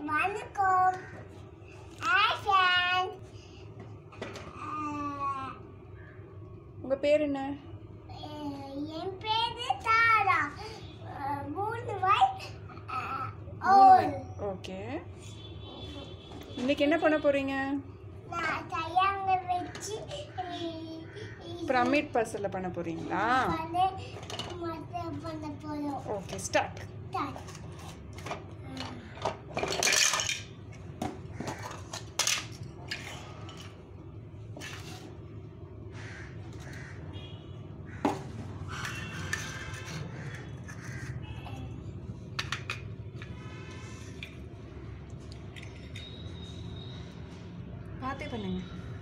வணக்கம் ஆஷன் உங்கள் பேர் என்ன என் பேரு தாரா அஹ், மூணு வயசு ஓகே இன்னைக்கு என்ன பண்ண போகிறீங்க நான் கையாங்க வச்சு பிரமிட் பர்சலில் பண்ண போகிறீங்களா பண்ண மற்ற பண்ண போகிறோம் ஓகே ஸ்டார்ட் பார்த்தே பண்ணுங்க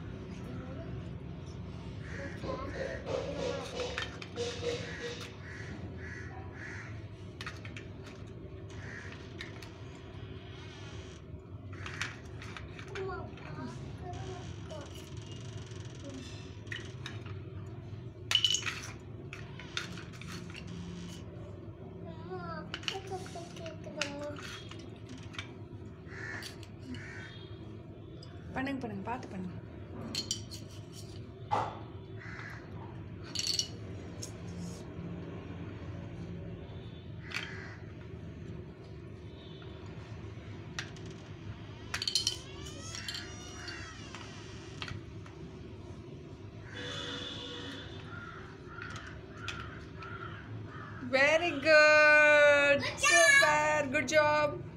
பண்ணுங்க பண்ணுங்க பார்த்து பண்ணுங்க Very good. Super. Good job.